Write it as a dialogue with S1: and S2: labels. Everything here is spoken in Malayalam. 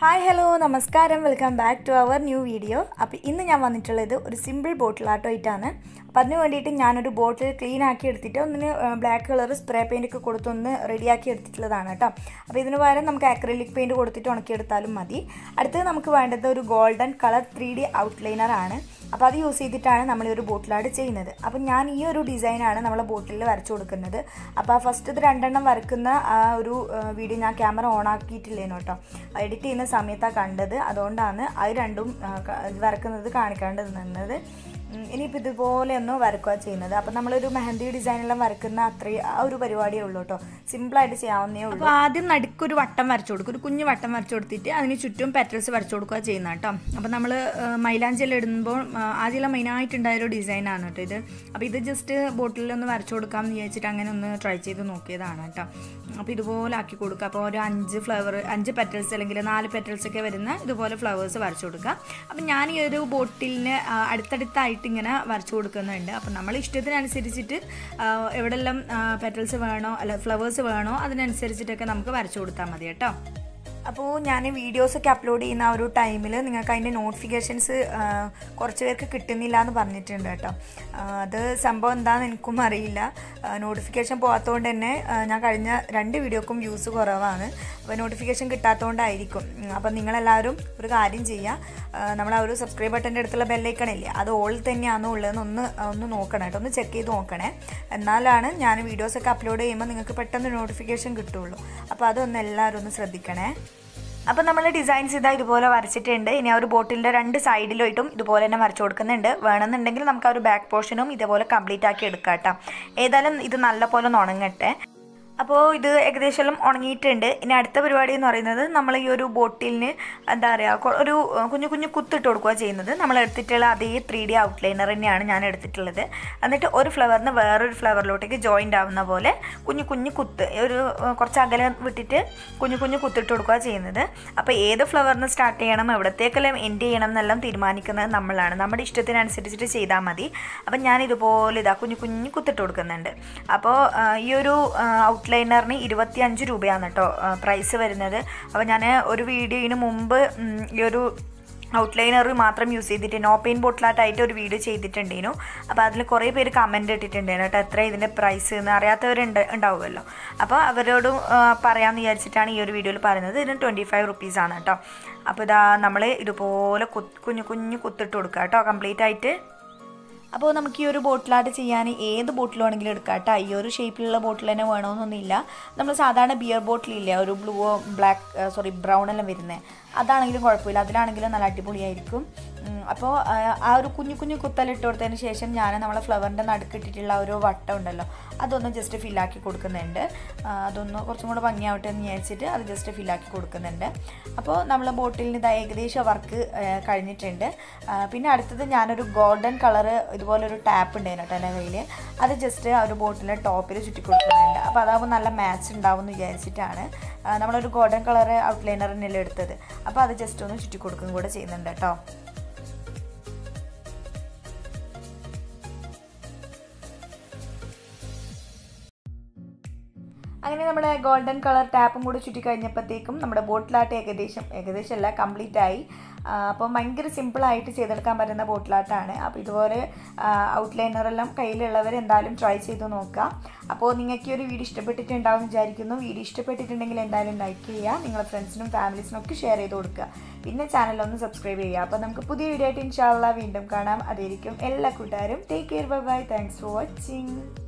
S1: ഹായ് ഹലോ നമസ്കാരം welcome back to our new video അപ്പോൾ ഇന്ന് ഞാൻ വന്നിട്ടുള്ളത് ഒരു സിമ്പിൾ ബോട്ടിൽ ആയിട്ടാണ് അപ്പോൾ അതിന് വേണ്ടിയിട്ട് ഞാനൊരു ബോട്ടിൽ ക്ലീൻ ആക്കി എടുത്തിട്ട് ഒന്നിന് ബ്ലാക്ക് കളർ സ്പ്രേ പെയിൻ്റ് ഒക്കെ കൊടുത്തൊന്ന് റെഡിയാക്കി എടുത്തിട്ടുള്ളതാണ് കേട്ടോ അപ്പോൾ ഇതിന് പകരം നമുക്ക് അക്രലിക് പെയിൻറ്റ് കൊടുത്തിട്ട് ഉണക്കിയെടുത്താലും മതി അടുത്തത് നമുക്ക് വേണ്ടത് ഒരു golden colour three D outliner ആണ് അപ്പോൾ അത് യൂസ് ചെയ്തിട്ടാണ് നമ്മൾ ഈ ഒരു ബോട്ടിലാട് ചെയ്യുന്നത് അപ്പോൾ ഞാൻ ഈ ഒരു ഡിസൈനാണ് നമ്മളെ ബോട്ടിലിൽ വരച്ചു കൊടുക്കുന്നത് അപ്പോൾ ആ ഫസ്റ്റ് ഇത് രണ്ടെണ്ണം വരക്കുന്ന ആ ഒരു വീഡിയോ ഞാൻ ക്യാമറ ഓൺ ആക്കിയിട്ടില്ലേനു കേട്ടോ എഡിറ്റ് ചെയ്യുന്ന സമയത്താണ് കണ്ടത് അതുകൊണ്ടാണ് അത് രണ്ടും ആ, ക- വരക്കുന്നത് കാണിക്കാണ്ട് നിന്നത് ഉം, ഇനിയിപ്പോൾ ഇതുപോലെ ഒന്ന് വരക്കുക ചെയ്യുന്നത് അപ്പോൾ നമ്മളൊരു മെഹന്തി ഡിസൈനെല്ലാം വരക്കുന്ന അത്രയും ആ ഒരു പരിപാടിയേ ഉള്ളൂ കേട്ടോ സിമ്പിളായിട്ട് ചെയ്യാവുന്നേ ഉള്ളൂ അപ്പോൾ ആദ്യം നടുക്കൊരു വട്ടം വരച്ചു കൊടുക്കും ഒരു കുഞ്ഞു വട്ടം വരച്ചു കൊടുത്തിട്ട് അതിന് ചുറ്റും പെറ്റൽസ് വരച്ചു കൊടുക്കുക ചെയ്യുന്ന കേട്ടോ അപ്പോൾ നമ്മൾ മൈലാഞ്ചിൽ ഇടുമ്പോൾ ആദ്യമെല്ലാം മെയിനായിട്ടുണ്ടായ ഒരു ഡിസൈനാണ് കേട്ടോ ഇത് അപ്പോൾ ഇത് ജസ്റ്റ് ബോട്ടിലിൽ ഒന്ന് വരച്ചു കൊടുക്കാമെന്ന് വിചാരിച്ചിട്ട് അങ്ങനെ ഒന്ന് ട്രൈ ചെയ്ത് നോക്കിയതാണ് കേട്ടോ അപ്പോൾ ഇതുപോലെ ആക്കി കൊടുക്കുക അപ്പോൾ ഒരു അഞ്ച് ഫ്ലവർ അഞ്ച് പെറ്റൽസ് അല്ലെങ്കിൽ നാല് പെറ്റൽസ് ഒക്കെ വരുന്ന ഇതുപോലെ ഫ്ലവേഴ്സ് വരച്ചു കൊടുക്കുക അപ്പം ഞാൻ ഈ ഒരു ബോട്ടിലിന് ആ, അടുത്തടുത്തായിട്ട് ഇങ്ങനെ വരച്ചു കൊടുക്കുന്നുണ്ട് അപ്പം നമ്മൾ ഇഷ്ടത്തിനനുസരിച്ചിട്ട് ആ, എവിടെല്ലാം പെറ്റൽസ് വേണോ അല്ല ഫ്ലവേഴ്സ് വേണോ അതിനനുസരിച്ചിട്ടൊക്കെ നമുക്ക് വരച്ചു കൊടുത്താൽ മതി കേട്ടോ അപ്പോൾ ഞാൻ വീഡിയോസൊക്കെ അപ്ലോഡ് ചെയ്യുന്ന ആ ഒരു ടൈമിൽ നിങ്ങൾക്ക് അതിൻ്റെ നോട്ടിഫിക്കേഷൻസ് കുറച്ച് പേർക്ക് കിട്ടുന്നില്ല എന്ന് പറഞ്ഞിട്ടുണ്ട് കേട്ടോ ആ, അത് സംഭവം എന്താണെന്ന് എനിക്കും അറിയില്ല നോട്ടിഫിക്കേഷൻ പോകാത്തതുകൊണ്ട് തന്നെ ആ, ഞാൻ കഴിഞ്ഞ രണ്ട് വീഡിയോക്കും വ്യൂസ് കുറവാണ് അപ്പോൾ നോട്ടിഫിക്കേഷൻ കിട്ടാത്തതുകൊണ്ടായിരിക്കും ഉം, അപ്പോൾ നിങ്ങളെല്ലാവരും ഒരു കാര്യം ചെയ്യുക നമ്മൾ ആ ഒരു സബ്സ്ക്രൈബ് ബട്ടൻ്റെ അടുത്തുള്ള ബെല്ലൈക്കണില്ലേ അത് ഓൾ തന്നെയാണോ ഉള്ളതെന്ന് ഒന്ന് ഒന്ന് നോക്കണം കേട്ടോ ഒന്ന് ചെക്ക് ചെയ്ത് നോക്കണേ എന്നാലാണ് ഞാൻ വീഡിയോസൊക്കെ അപ്ലോഡ് ചെയ്യുമ്പോൾ നിങ്ങൾക്ക് പെട്ടെന്ന് നോട്ടിഫിക്കേഷൻ കിട്ടുള്ളൂ അപ്പോൾ അതൊന്ന് എല്ലാവരും ഒന്ന് ശ്രദ്ധിക്കണേ അപ്പം നമ്മൾ ഡിസൈൻസ് ഇതാ ഇതുപോലെ വരച്ചിട്ടുണ്ട് ഇനി ആ ഒരു ബോട്ടിലിൻ്റെ രണ്ട് സൈഡിലായിട്ടും ഇതുപോലെ തന്നെ വരച്ചു കൊടുക്കുന്നുണ്ട് വേണമെന്നുണ്ടെങ്കിൽ നമുക്ക് ആ ഒരു ബാക്ക് പോർഷനും ഇതേപോലെ കംപ്ലീറ്റ് ആക്കി എടുക്കാം കേട്ടോ ഏതായാലും ഇത് നല്ലപോലെ ഒന്ന് ഉണങ്ങട്ടെ അപ്പോൾ ഇത് ഏകദേശം എല്ലാം ഉണങ്ങിയിട്ടുണ്ട് ഇനി അടുത്ത പരിപാടി എന്ന് പറയുന്നത് നമ്മൾ ഈ ഒരു ബോട്ടിലിന് എന്താ പറയുക കൊ- ഒരു ഏഹ്, കുഞ്ഞു കുഞ്ഞു കുത്തിട്ട് കൊടുക്കുക ചെയ്യുന്നത് നമ്മൾ എടുത്തിട്ടുള്ള അതേ ത്രീ ഡി ഔട്ട്ലൈനർ തന്നെയാണ് ഞാൻ എടുത്തിട്ടുള്ളത് എന്നിട്ട് ഒരു ഫ്ലവറിന് വേറൊരു ഫ്ലവറിലോട്ടേക്ക് ജോയിൻ്റ് ആവുന്ന പോലെ കുഞ്ഞു കുഞ്ഞു കുത്ത് ഒരു ഏഹ്, കുറച്ച് അകലെ വിട്ടിട്ട് കുഞ്ഞു കുഞ്ഞു കുത്തിട്ട് കൊടുക്കുക ചെയ്യുന്നത് അപ്പോൾ ഏത് ഫ്ലവറിന് സ്റ്റാർട്ട് ചെയ്യണം എവിടത്തേക്കെല്ലാം എൻഡ് ചെയ്യണം എന്നെല്ലാം തീരുമാനിക്കുന്നത് നമ്മളാണ് നമ്മുടെ ഇഷ്ടത്തിനനുസരിച്ചിട്ട് ചെയ്താൽ മതി അപ്പം ഞാൻ ഇതുപോലെ ഇതാ കുഞ്ഞു കുഞ്ഞു കുത്തിട്ട് കൊടുക്കുന്നുണ്ട് അപ്പോൾ ആ, ഈ ഒരു ഔട്ട്ലൈനറിന് ഇരുപത്തി അഞ്ച് രൂപയാണ് കേട്ടോ പ്രൈസ് വരുന്നത് അപ്പോൾ ഞാൻ ഒരു വീഡിയോയിന് മുമ്പ് ഉം, ഈ ഒരു ഔട്ട്ലൈനർ മാത്രം യൂസ് ചെയ്തിട്ട് നോ പെയിൻ ബോട്ടിലായിട്ടായിട്ട് ഒരു വീഡിയോ ചെയ്തിട്ടുണ്ടേനു അപ്പോൾ അതിൽ കുറേ പേര് കമൻറ്റ് ഇട്ടിട്ടുണ്ടായിരുന്നു കേട്ടോ എത്ര ഇതിൻ്റെ പ്രൈസ് എന്ന് അറിയാത്തവരുണ്ട് ഉണ്ടാവുമല്ലോ അപ്പോൾ അവരോട് ആ, പറയാമെന്ന് വിചാരിച്ചിട്ടാണ് ഈ ഒരു വീഡിയോയിൽ പറയുന്നത് ഇതിന് ട്വൻറ്റി ഫൈവ് റുപ്പീസാണ് കേട്ടോ അപ്പോൾ ഇതാ നമ്മൾ ഇതുപോലെ കുത്ത് കുഞ്ഞു കുഞ്ഞു കുത്തിട്ട് കൊടുക്കുക കേട്ടോ കംപ്ലീറ്റ് ആയിട്ട് അപ്പോൾ നമുക്ക് ഈ ഒരു ബോട്ടിലായിട്ട് ചെയ്യാൻ ഏത് ബോട്ടിൽ വേണമെങ്കിലും എടുക്കാം കേട്ടോ ഈ ഒരു ഷേപ്പിലുള്ള ബോട്ടിൽ തന്നെ വേണമെന്നൊന്നുമില്ല നമ്മൾ സാധാരണ ബിയർ ബോട്ടിലില്ല ഒരു ബ്ലൂവോ ബ്ലാക്ക് സോറി ബ്രൗൺ എല്ലാം വരുന്നത് അതാണെങ്കിലും കുഴപ്പമില്ല അതിലാണെങ്കിലും നല്ല അടിപൊളിയായിരിക്കും ഉം, അപ്പോൾ ആ, ആ ഒരു കുഞ്ഞു കുഞ്ഞു കുത്തലിട്ട് കൊടുത്തതിന് ശേഷം ഞാൻ നമ്മളെ ഫ്ലവറിൻ്റെ നടുക്കിട്ടിട്ടുള്ള ആ ഒരു വട്ടം ഉണ്ടല്ലോ അതൊന്ന് ജസ്റ്റ് ഫില്ലാക്കി കൊടുക്കുന്നുണ്ട് ആ, അതൊന്ന് കുറച്ചും കൂടെ ഭംഗിയാവട്ടെ എന്ന് വിചാരിച്ചിട്ട് അത് ജസ്റ്റ് ഫില്ലാക്കി കൊടുക്കുന്നുണ്ട് അപ്പോൾ നമ്മൾ ബോട്ടിലിന് ഇത് ഏകദേശം വർക്ക് കഴിഞ്ഞിട്ടുണ്ട് ആ, പിന്നെ അടുത്തത് ഞാനൊരു ഗോൾഡൻ കളറ് ഇതുപോലെ ഒരു ടാപ്പ് ഉണ്ടായിരുന്നു കേട്ടോ എൻ്റെ കയ്യിൽ അത് ജസ്റ്റ് ആ ഒരു ബോട്ടിലെ ടോപ്പിൽ ചുറ്റി കൊടുക്കുന്നുണ്ട് അപ്പോൾ അതാകുമ്പോൾ നല്ല മാച്ച് ഉണ്ടാവും എന്ന് വിചാരിച്ചിട്ടാണ് ആ, നമ്മളൊരു ഗോൾഡൻ കളർ ഔട്ട്ലൈനർ തന്നെയല്ലേ എടുത്തത് അപ്പോൾ അത് ജസ്റ്റ് ഒന്ന് ചുറ്റി കൊടുക്കും കൂടെ ചെയ്യുന്നുണ്ട് കേട്ടോ അങ്ങനെ നമ്മുടെ ഗോൾഡൻ കളർ ടാപ്പും കൂടി ചുറ്റി കഴിഞ്ഞപ്പോഴത്തേക്കും നമ്മുടെ ബോട്ടിലാട്ട് ഏകദേശം ഏകദേശം അല്ല കംപ്ലീറ്റ് ആയി ആ, അപ്പോൾ ഭയങ്കര സിമ്പിളായിട്ട് ചെയ്തെടുക്കാൻ പറ്റുന്ന ബോട്ടിലാട്ടാണ് അപ്പോൾ ഇതുപോലെ ഔട്ട്ലൈനറെല്ലാം കയ്യിലുള്ളവർ എന്തായാലും ട്രൈ ചെയ്ത് നോക്കുക അപ്പോൾ നിങ്ങൾക്ക് ഈ ഒരു വീഡിയോ ഇഷ്ടപ്പെട്ടിട്ടുണ്ടാവും വിചാരിക്കുന്നു വീഡിയോ ഇഷ്ടപ്പെട്ടിട്ടുണ്ടെങ്കിൽ എന്തായാലും ലൈക്ക് ചെയ്യുക നിങ്ങളുടെ ഫ്രണ്ട്സിനും ഫാമിലീസിനും ഒക്കെ ഷെയർ ചെയ്ത് കൊടുക്കുക പിന്നെ ചാനലൊന്ന് സബ്സ്ക്രൈബ് ചെയ്യുക അപ്പോൾ നമുക്ക് പുതിയ വീഡിയോ ആയിട്ട് ഇൻഷാല്ല വീണ്ടും കാണാം അതായിരിക്കും എല്ലാ കൂട്ടുകാരും take care bye bye thanks for watching